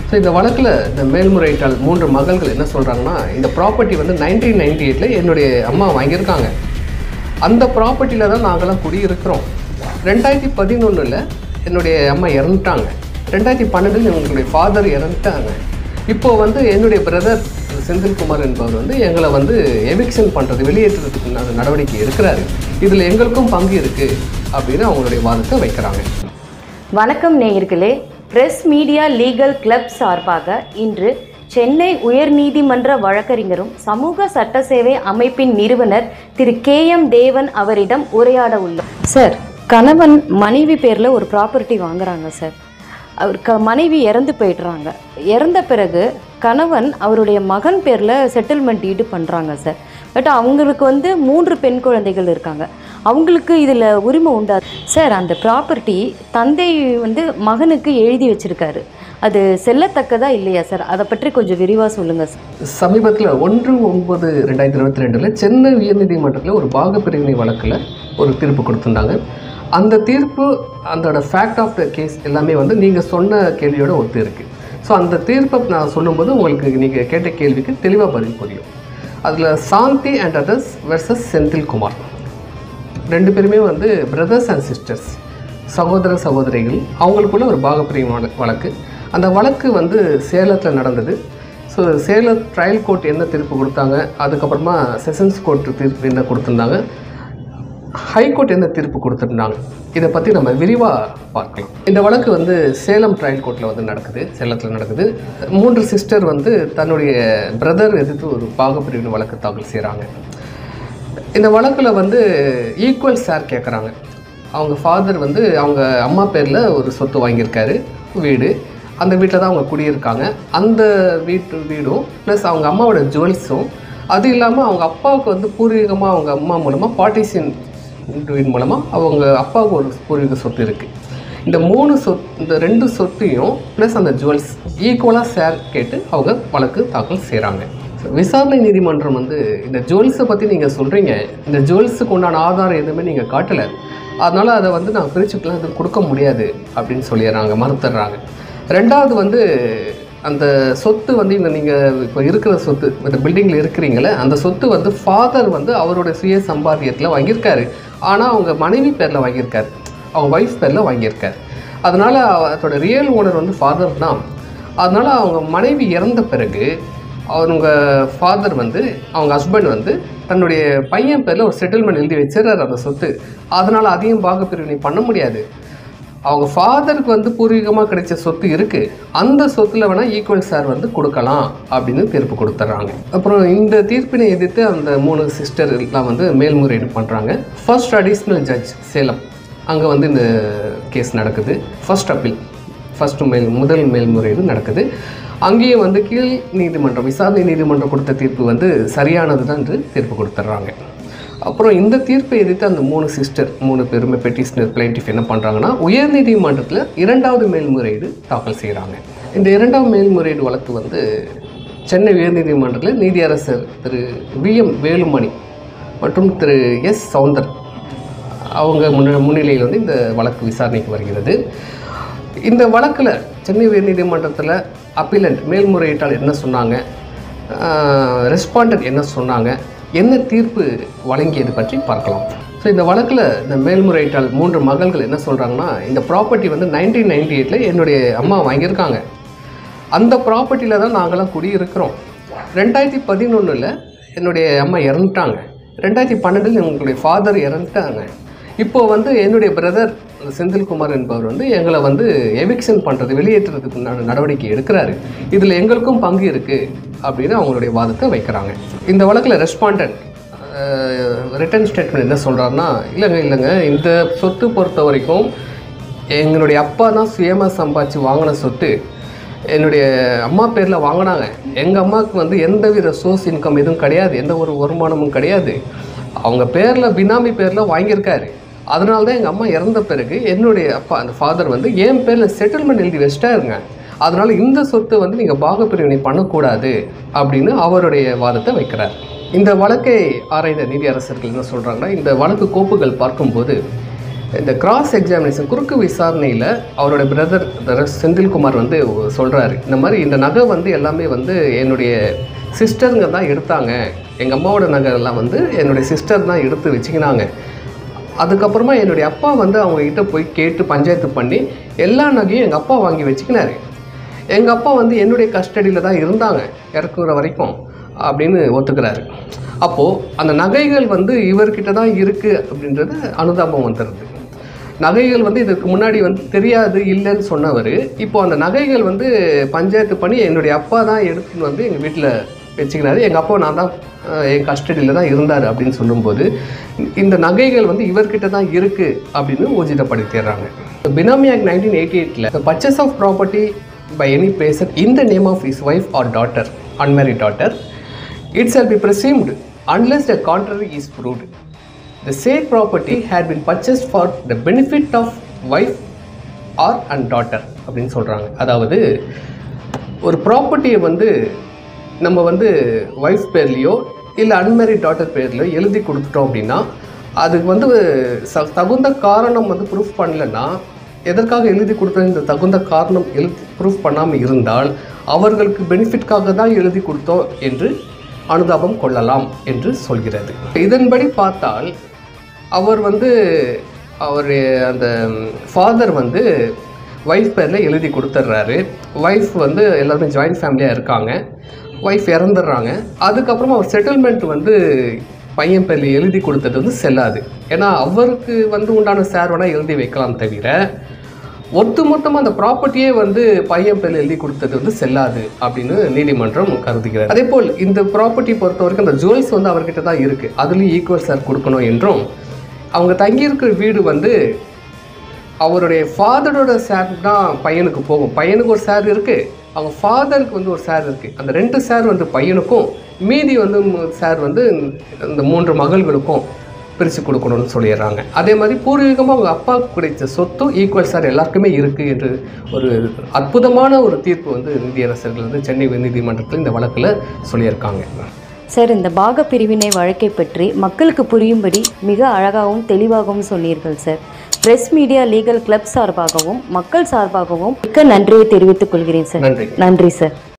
so இந்த வழக்கில் இந்த மேல்முறையீட்டால் மூன்று மகள்கள் என்ன சொல்கிறாங்கன்னா இந்த ப்ராப்பர்ட்டி வந்து நைன்டீன் நைன்டி எயிட்டில் என்னுடைய அம்மா வாங்கியிருக்காங்க அந்த ப்ராப்பர்ட்டியில் தான் நாங்களாம் குடியிருக்கிறோம் ரெண்டாயிரத்தி பதினொன்றில் என்னுடைய அம்மா இறந்துட்டாங்க ரெண்டாயிரத்தி பன்னெண்டில் எங்களுடைய ஃபாதர் இறந்துட்டாங்க இப்போ வந்து என்னுடைய பிரதர் செந்தில்குமார் என்பவர் வந்து எங்களை வந்து எவிக்ஷன் பண்ணுறது வெளியேற்றுறதுக்கு உண்டான நடவடிக்கை எடுக்கிறாரு இதில் எங்களுக்கும் பங்கு இருக்குது அப்படின்னு அவங்களுடைய வாதத்தை வைக்கிறாங்க வணக்கம் நேயர்களே பிரஸ் மீடியா லீகல் கிளப் சார்பாக இன்று சென்னை உயர்நீதிமன்ற வழக்கறிஞரும் சமூக சட்ட சேவை அமைப்பின் நிறுவனர் திரு கே எம் தேவன் அவரிடம் உரையாட உள்ளோம் சார் கணவன் மனைவி பேரில் ஒரு ப்ராப்பர்ட்டி வாங்குறாங்க சார் அவர் க மனைவி இறந்து போயிடுறாங்க இறந்த பிறகு கணவன் அவருடைய மகன் பேரில் செட்டில்மெண்ட் ஈடு பண்ணுறாங்க சார் பட் அவங்களுக்கு வந்து மூன்று பெண் குழந்தைகள் இருக்காங்க அவங்களுக்கு இதில் உரிமை உண்டா சார் அந்த ப்ராப்பர்ட்டி தந்தை வந்து மகனுக்கு எழுதி வச்சிருக்காரு அது செல்லத்தக்கதா இல்லையா சார் அதை பற்றி கொஞ்சம் விரிவாக சொல்லுங்கள் சார் சமீபத்தில் ஒன்று ஒன்பது ரெண்டாயிரத்தி இருபத்தி ரெண்டில் சென்னை உயர்நீதிமன்றத்தில் ஒரு பாகப்பிரிவினை வழக்கில் ஒரு தீர்ப்பு கொடுத்துருந்தாங்க அந்த தீர்ப்பு அதோட ஃபேக்ட் ஆஃப் த கேஸ் எல்லாமே வந்து நீங்கள் சொன்ன கேள்வியோட ஒத்து இருக்குது ஸோ அந்த தீர்ப்பை நான் சொல்லும்போது உங்களுக்கு நீங்கள் கேட்ட கேள்விக்கு தெளிவாக பதில் புரியும் அதில் Shanthi and others versus Senthilkumar ரெண்டு பேருமே வந்து பிரதர்ஸ் அண்ட் சிஸ்டர்ஸ் சகோதர சகோதரிகள் அவங்களுக்குள்ள ஒரு பாகப்பிரிவு வழ- வழக்கு அந்த வழக்கு வந்து சேலத்தில் நடந்தது ஸோ சேலம் ட்ரையல் கோர்ட் என்ன தீர்ப்பு கொடுத்தாங்க அதுக்கப்புறமா செஷன்ஸ் கோர்ட் தீர்ப்பு என்ன கொடுத்துருந்தாங்க ஹைகோர்ட் என்ன தீர்ப்பு கொடுத்துருந்தாங்க இதை பற்றி நம்ம விரிவாக பார்க்கலாம் இந்த வழக்கு வந்து சேலம் ட்ரையல் கோர்ட்டில் வந்து நடக்குது சேலத்தில் நடக்குது மூன்று சிஸ்டர் வந்து தன்னுடைய பிரதர் எதிர்த்து ஒரு பாகப்பிரிவினை வழக்கு தாக்கல் செய்கிறாங்க இந்த வழக்கில் வந்து ஈக்குவல் ஷேர் கேட்குறாங்க அவங்க ஃபாதர் வந்து அவங்க அம்மா பேரில் ஒரு சொத்து வாங்கியிருக்காரு வீடு அந்த வீட்டில் தான் அவங்க குடியிருக்காங்க அந்த வீட்டு வீடும் ப்ளஸ் அவங்க அம்மாவோட ஜுவல்ஸும் அது இல்லாமல் அவங்க அப்பாவுக்கு வந்து பூர்வீகமாக அவங்க அம்மா மூலமாக பார்ட்டிஷன் வீடு மூலமாக அவங்க அப்பாவுக்கு ஒரு பூர்வீக சொத்து இருக்குது இந்த மூணு சொத் இந்த ரெண்டு சொத்தையும் ப்ளஸ் அந்த ஜுவல்ஸ் ஈக்குவலாக ஷேர் கேட்டு அவங்க வழக்கு தாக்கல் செய்கிறாங்க விசாரணை நீதிமன்றம் வந்து இந்த ஜுவல்ஸை பற்றி நீங்கள் சொல்கிறீங்க இந்த ஜுவல்ஸுக்கு உண்டான ஆதாரம் எதுவுமே நீங்கள் காட்டலை அதனால் அதை வந்து நான் பிரிச்சுக்கலாம் இது கொடுக்க முடியாது அப்படின்னு சொல்லிடுறாங்க மறுத்துடுறாங்க ரெண்டாவது வந்து அந்த சொத்து வந்து இந்த நீங்கள் இப்போ இருக்கிற சொத்து இந்த பில்டிங்கில் இருக்கிறீங்களே அந்த சொத்து வந்து ஃபாதர் வந்து அவரோட சுய சம்பாத்தியத்தில் வாங்கியிருக்காரு ஆனால் அவங்க மனைவி பேரில் வாங்கியிருக்காரு அவங்க ஒய்ஃப் பேரில் வாங்கியிருக்காரு அதனால் அதோட ரியல் ஓனர் வந்து ஃபாதர் தான் அதனால் அவங்க மனைவி இறந்த பிறகு அவங்க ஃபாதர் வந்து அவங்க ஹஸ்பண்ட் வந்து தன்னுடைய பையன் பேரில் ஒரு செட்டில்மெண்ட் எழுதி வச்சிடறாரு அந்த சொத்து அதனால் அதையும் பாகப்பிரிவினை பண்ண முடியாது அவங்க ஃபாதருக்கு வந்து பூர்வீகமாக கிடைச்ச சொத்து இருக்குது அந்த சொத்தில் வேணால் ஈக்குவல் ஷேர் வந்து கொடுக்கலாம் அப்படின்னு தீர்ப்பு கொடுத்துட்றாங்க அப்புறம் இந்த தீர்ப்பினை எதிர்த்து அந்த மூணு சிஸ்டர் எல்லாம் வந்து மேல்முறையீடு பண்ணுறாங்க ஃபர்ஸ்ட் அடிஷ்னல் ஜட்ஜ் சேலம் அங்கே வந்து இந்த கேஸ் நடக்குது ஃபர்ஸ்ட் அப்பீல் ஃபர்ஸ்ட் மேல் முதல் மேல்முறையீடு நடக்குது அங்கேயும் வந்து கீழ் நீதிமன்றம் விசாரணை நீதிமன்றம் கொடுத்த தீர்ப்பு வந்து சரியானது தான் என்று தீர்ப்பு கொடுத்துட்றாங்க அப்புறம் இந்த தீர்ப்பை எதிர்த்து அந்த மூணு சிஸ்டர் மூணு பேருமே பெட்டிஷனர் பிளைண்டிஃப் என்ன பண்ணுறாங்கன்னா உயர்நீதிமன்றத்தில் இரண்டாவது மேல்முறையீடு தாக்கல் செய்கிறாங்க இந்த இரண்டாவது மேல்முறையீடு வழக்கு வந்து சென்னை உயர்நீதிமன்றத்தில் நீதியரசர் திரு வி எம் வேலுமணி மற்றும் திரு எஸ் சவுந்தர் அவங்க முன்ன முன்னிலையில் வந்து இந்த வழக்கு விசாரணைக்கு வருகிறது இந்த வழக்கில் சென்னை உயர்நீதிமன்றத்தில் அப்பீலண்ட் மேல்முறையீட்டாளர் என்ன சொன்னாங்க ரெஸ்பாண்டன்ட் என்ன சொன்னாங்க என்ன தீர்ப்பு வழங்கியது பற்றி பார்க்கலாம் ஸோ இந்த வழக்கில் இந்த மேல்முறையீட்டால் மூன்று மகள்கள் என்ன சொல்கிறாங்கன்னா இந்த ப்ராப்பர்ட்டி வந்து நைன்டீன் நைன்டி எயிட்டில் என்னுடைய அம்மா வாங்கியிருக்காங்க அந்த ப்ராப்பர்ட்டியில் தான் நாங்களாம் குடியிருக்கிறோம் ரெண்டாயிரத்தி பதினொன்றில் என்னுடைய அம்மா இறந்துட்டாங்க ரெண்டாயிரத்தி பன்னெண்டில் எங்களுடைய ஃபாதர் இறந்துட்டாங்க இப்போ வந்து என்னுடைய பிரதர் செந்தில்குமார் என்பவர் வந்து எங்களை வந்து எவிக்ஷன் பண்ணுறது வெளியேற்றுறதுக்கு உண்டான நடவடிக்கை எடுக்கிறாரு இதில் எங்களுக்கும் பங்கு இருக்குது அப்படின்னு அவங்களுடைய வாதத்தை வைக்கிறாங்க இந்த வழக்கில் ரெஸ்பாண்டன்ட் ரிட்டன் ஸ்டேட்மெண்ட் என்ன சொல்கிறாருன்னா இல்லைங்க இல்லைங்க இந்த சொத்து பொறுத்த வரைக்கும் எங்களுடைய அப்பா தான் சுயமாக சம்பாதிச்சு வாங்கின சொத்து என்னுடைய அம்மா பேரில் வாங்கினாங்க எங்கள் அம்மாவுக்கு வந்து எந்த வித சோர்ஸ் இன்கம் எதுவும் கிடையாது எந்த ஒரு வருமானமும் கிடையாது அவங்க பேரில் பினாமி பேரில் வாங்கியிருக்காரு அதனால தான் எங்கள் அம்மா இறந்த பிறகு என்னுடைய அப்பா அந்த ஃபாதர் வந்து என் பேரில் செட்டில்மெண்ட் எழுதி வச்சிட்டாருங்க அதனால் இந்த சொத்து வந்து நீங்கள் பாகப்பிரிவினை பண்ணக்கூடாது அப்படின்னு அவருடைய வாதத்தை வைக்கிறார் இந்த வழக்கை ஆராய்ந்த நீதியரசர்கள் என்ன சொல்கிறாங்கன்னா இந்த வழக்கு கோப்புகள் பார்க்கும்போது இந்த கிராஸ் எக்ஸாமினேஷன் குறுக்கு விசாரணையில் அவரோட பிரதர் செந்தில்குமார் வந்து சொல்கிறாரு இந்த மாதிரி இந்த நகை வந்து எல்லாமே வந்து என்னுடைய சிஸ்டருங்க தான் எடுத்தாங்க எங்கள் அம்மாவோட நகை எல்லாம் வந்து என்னுடைய சிஸ்டர் தான் எடுத்து வச்சுக்கினாங்க அதுக்கப்புறமா என்னுடைய அப்பா வந்து அவங்கக்கிட்ட போய் கேட்டு பஞ்சாயத்து பண்ணி எல்லா நகையும் எங்கள் அப்பா வாங்கி வச்சுக்கினாரு எங்கள் அப்பா வந்து என்னுடைய கஸ்டடியில் தான் இருந்தாங்க இறக்குற வரைக்கும் அப்படின்னு ஒத்துக்கிறாரு அப்போது அந்த நகைகள் வந்து இவர்கிட்ட தான் இருக்குது அப்படின்றது அனுதாபம் வந்துடுது நகைகள் வந்து இதுக்கு முன்னாடி வந்து தெரியாது இல்லைன்னு சொன்னவர் இப்போ அந்த நகைகள் வந்து பஞ்சாயத்து பண்ணி என்னுடைய அப்பா தான் எடுத்துன்னு வந்து எங்கள் வீட்டில் வச்சுக்கினாரு எங்கள் அப்பா நான் தான் அஹ், என் கஸ்டடியில் தான் இருந்தார் அப்படின்னு சொல்லும்போது இந்த நகைகள் வந்து இவர்கிட்ட தான் இருக்குது அப்படின்னு ஊர்ஜிதப்படுத்திடுறாங்க பினாமி ஆக்ட் நைன்டீன் எயிட்டி எயிட்டில் purchase of property by any person in the name of his wife or daughter unmarried daughter it shall be presumed unless the contrary is proved the said property had been purchased for the benefit of wife or and daughter அப்படின்னு சொல்கிறாங்க அதாவது ஒரு ப்ராப்பர்ட்டியை வந்து நம்ம வந்து wife பேர்லேயோ இல்லை unmarried daughter பேர்லையோ எழுதி கொடுத்துட்டோம் அப்படின்னா அதுக்கு வந்து ச தகுந்த காரணம் வந்து ப்ரூஃப் பண்ணலைன்னா எதற்காக எழுதி கொடுத்தோம் இந்த தகுந்த காரணம் எழுதி ப்ரூஃப் பண்ணாமல் இருந்தால் அவர்களுக்கு பெனிஃபிட்காக தான் எழுதி கொடுத்தோம் என்று அனுதாபம் கொள்ளலாம் என்று சொல்கிறது இதன்படி பார்த்தால் அவர் வந்து அவர் அந்த ஃபாதர் வந்து ஒய்ஃப் பேரில் எழுதி கொடுத்துட்றாரு ஒய்ஃப் வந்து எல்லாருமே ஜாயின்ட் ஃபேமிலியாக இருக்காங்க ஒய்ஃப் இறந்துடுறாங்க அதுக்கப்புறமா அவர் செட்டில்மெண்ட் வந்து பையன் பேரில் எழுதி கொடுத்தது வந்து செல்லாது ஏன்னா அவருக்கு வந்து உண்டான சேர் வேணால் எழுதி வைக்கலாம் தவிர ஒட்டுமொத்தமாக அந்த ப்ராப்பர்ட்டியே வந்து பையன் பேரில் எழுதி கொடுத்தது வந்து செல்லாது அப்படின்னு நீதிமன்றம் கருதுகிறார் அதே போல் இந்த ப்ராப்பர்ட்டி பொறுத்த வரைக்கும் அந்த ஜுவல்ஸ் வந்து அவர்கிட்ட தான் இருக்குது அதுலேயும் ஈக்குவல் ஷேர் கொடுக்கணும் என்றும் அவங்க தங்கியிருக்கிற வீடு வந்து அவருடைய ஃபாதரோட ஷேர் தான் பையனுக்கு போகும் பையனுக்கு ஒரு ஷேர் இருக்குது அவங்க ஃபாதருக்கு வந்து ஒரு ஷேர் இருக்குது அந்த ரெண்டு ஷேர் வந்து பையனுக்கும் மீதி வந்து ஷேர் வந்து இந்த மூன்று மகள்களுக்கும் பிரித்து கொடுக்கணும்னு சொல்லிடுறாங்க அதே மாதிரி பூர்வீகமாக அவங்க அப்பாவுக்கு கிடைத்த சொத்தும் ஈக்குவல் ஷேர் எல்லாருக்குமே இருக்குது என்று ஒரு அற்புதமான ஒரு தீர்ப்பு வந்து நீதியரசர்கள் வந்து சென்னை நீதிமன்றத்தில் இந்த வழக்கில் சொல்லியிருக்காங்க சார் இந்த பாக பிரிவினை வழக்கை பற்றி மக்களுக்கு புரியும்படி மிக அழகாகவும் தெளிவாகவும் சொன்னீர்கள் sir press media legal club சார்பாகவும் மக்கள் சார்பாகவும் மிக்க நன்றியை தெரிவித்துக் கொள்கிறேன் சார் நன்றி நன்றி சார்